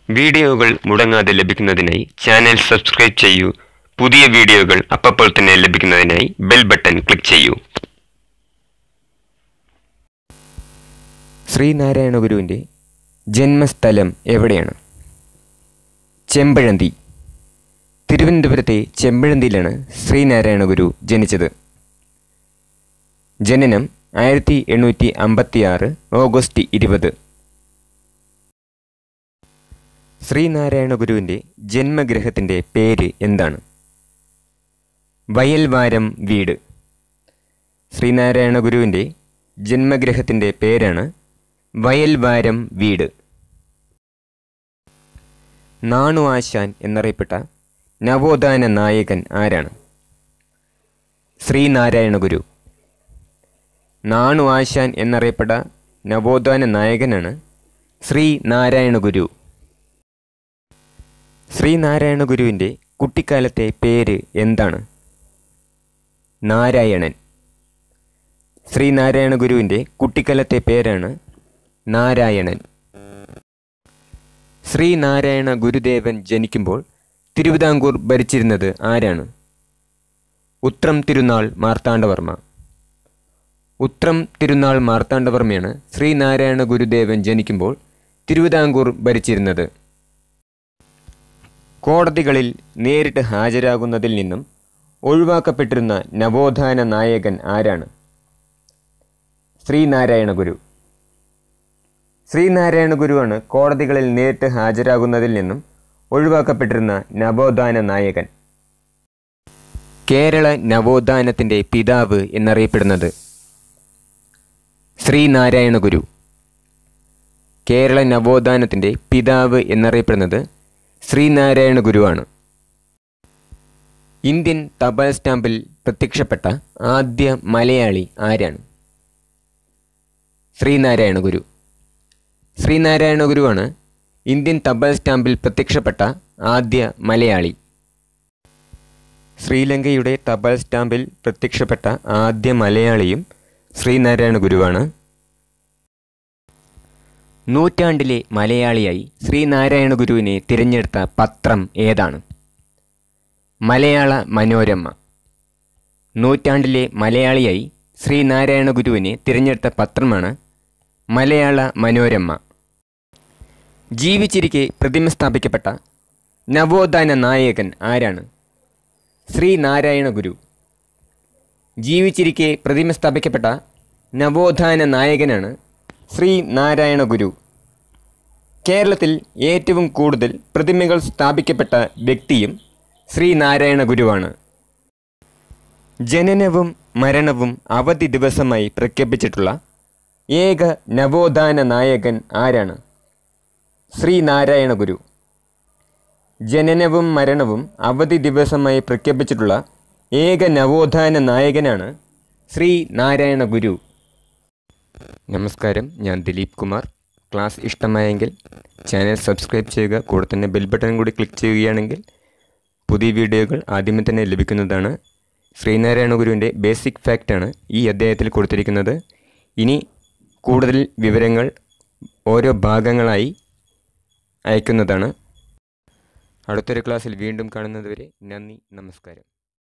വീഡിയോകൾ മുടങ്ങാതെ ലഭിക്കുന്നതിനായി ചാനൽ സബ്സ്ക്രൈബ് ചെയ്യൂ പുതിയ വീഡിയോകൾ അപ്പോൾ തന്നെ ലഭിക്കുന്നതിനായി ബെൽ ബട്ടൺ ക്ലിക്ക് ചെയ്യൂ ശ്രീനാരായണ ഗുരുവിൻ്റെ ജന്മസ്ഥലം എവിടെയാണ് ചെമ്പഴന്തി തിരുവനന്തപുരത്തെ ചെമ്പഴന്തിയിലാണ് ശ്രീനാരായണ ഗുരു ജനിച്ചത് ജനനം ആയിരത്തി എണ്ണൂറ്റി അമ്പത്തി ആറ് ഓഗസ്റ്റ് ഇരുപത് ശ്രീനാരായണ ഗുരുവിൻ്റെ ജന്മഗൃഹത്തിൻ്റെ പേര് എന്താണ് വയൽവാരം വീട് ശ്രീനാരായണ ഗുരുവിൻ്റെ ജന്മഗൃഹത്തിൻ്റെ പേരാണ് വയൽവാരം വീട് നാണു ആശാൻ എന്നറിയപ്പെട്ട നവോത്ഥാന നായകൻ ആരാണ് ശ്രീനാരായണ ഗുരു നാണു ആശാൻ എന്നറിയപ്പെട്ട നവോത്ഥാന നായകനാണ് ശ്രീ നാരായണ ഗുരു ശ്രീനാരായണ ഗുരുവിൻ്റെ കുട്ടിക്കാലത്തെ പേര് എന്താണ് നാരായണൻ ശ്രീനാരായണ ഗുരുവിൻ്റെ കുട്ടിക്കാലത്തെ പേരാണ് നാരായണൻ ശ്രീനാരായണ ഗുരുദേവൻ ജനിക്കുമ്പോൾ തിരുവിതാംകൂർ ഭരിച്ചിരുന്നത് ആരാണ് ഉത്രം തിരുനാൾ മാർത്താണ്ഡവർമ്മ ഉത്രം തിരുനാൾ മാർത്താണ്ഡവർമ്മയാണ് ശ്രീനാരായണ ഗുരുദേവൻ ജനിക്കുമ്പോൾ തിരുവിതാംകൂർ ഭരിച്ചിരുന്നത് കോടതികളിൽ നേരിട്ട് ഹാജരാകുന്നതിൽ നിന്നും ഒഴിവാക്കപ്പെട്ടിരുന്ന നവോത്ഥാന നായകൻ ആരാണ് ശ്രീനാരായണ ഗുരു ശ്രീനാരായണ ഗുരുവാണ് കോടതികളിൽ നേരിട്ട് ഹാജരാകുന്നതിൽ നിന്നും ഒഴിവാക്കപ്പെട്ടിരുന്ന നവോത്ഥാന നായകൻ കേരള നവോത്ഥാനത്തിൻ്റെ പിതാവ് എന്നറിയപ്പെടുന്നത് ശ്രീനാരായണ ഗുരു കേരള നവോത്ഥാനത്തിൻ്റെ പിതാവ് എന്നറിയപ്പെടുന്നത് ശ്രീനാരായണ ഗുരുവാണ് ഇന്ത്യൻ തപാൽ സ്റ്റാമ്പിൽ പ്രത്യക്ഷപ്പെട്ട ആദ്യ മലയാളി ആരാണ് ശ്രീനാരായണ ഗുരു ശ്രീനാരായണ ഗുരുവാണ് ഇന്ത്യൻ തപാൽ സ്റ്റാമ്പിൽ പ്രത്യക്ഷപ്പെട്ട ആദ്യ മലയാളി ശ്രീലങ്കയുടെ തപാൽ സ്റ്റാമ്പിൽ പ്രത്യക്ഷപ്പെട്ട ആദ്യ മലയാളിയും ശ്രീനാരായണ ഗുരുവാണ് നൂറ്റാണ്ടിലെ മലയാളിയായി ശ്രീനാരായണ ഗുരുവിനെ തിരഞ്ഞെടുത്ത പത്രം ഏതാണ് മലയാള മനോരമ നൂറ്റാണ്ടിലെ മലയാളിയായി ശ്രീനാരായണ ഗുരുവിനെ തിരഞ്ഞെടുത്ത പത്രമാണ് മലയാള മനോരമ ജീവിച്ചിരിക്കെ പ്രതിമ സ്ഥാപിക്കപ്പെട്ട നവോത്ഥാന നായകൻ ആരാണ് ശ്രീനാരായണ ഗുരു ജീവിച്ചിരിക്കെ പ്രതിമ സ്ഥാപിക്കപ്പെട്ട നവോത്ഥാന നായകനാണ് ശ്രീ നാരായണ ഗുരു കേരളത്തിൽ ഏറ്റവും കൂടുതൽ പ്രതിമകൾ സ്ഥാപിക്കപ്പെട്ട വ്യക്തിയും ശ്രീനാരായണ ഗുരുവാണ് ജനനവും മരണവും അവധി ദിവസമായി പ്രഖ്യാപിച്ചിട്ടുള്ള ഏക നവോത്ഥാന നായകൻ ആരാണ് ശ്രീനാരായണ ഗുരു ജനനവും മരണവും അവധി ദിവസമായി പ്രഖ്യാപിച്ചിട്ടുള്ള ഏക നവോത്ഥാന നായകനാണ് ശ്രീ നാരായണ ഗുരു നമസ്കാരം ഞാൻ ദിലീപ് കുമാർ ക്ലാസ് ഇഷ്ടമായെങ്കിൽ ചാനൽ സബ്സ്ക്രൈബ് ചെയ്യുക കൂടെ തന്നെ ബെൽ ബട്ടൺ കൂടി ക്ലിക്ക് ചെയ്യുകയാണെങ്കിൽ പുതിയ വീഡിയോകൾ ആദ്യമേ തന്നെ ലഭിക്കുന്നതാണ് ശ്രീനാരായണ ഗുരുവിൻ്റെ ബേസിക് ഫാക്റ്റാണ് ഈ അധ്യായത്തിൽ കൊടുത്തിരിക്കുന്നത് ഇനി കൂടുതൽ വിവരങ്ങൾ ഓരോ ഭാഗങ്ങളായി അയക്കുന്നതാണ് അടുത്തൊരു ക്ലാസ്സിൽ വീണ്ടും കാണുന്നതുവരെ നന്ദി നമസ്കാരം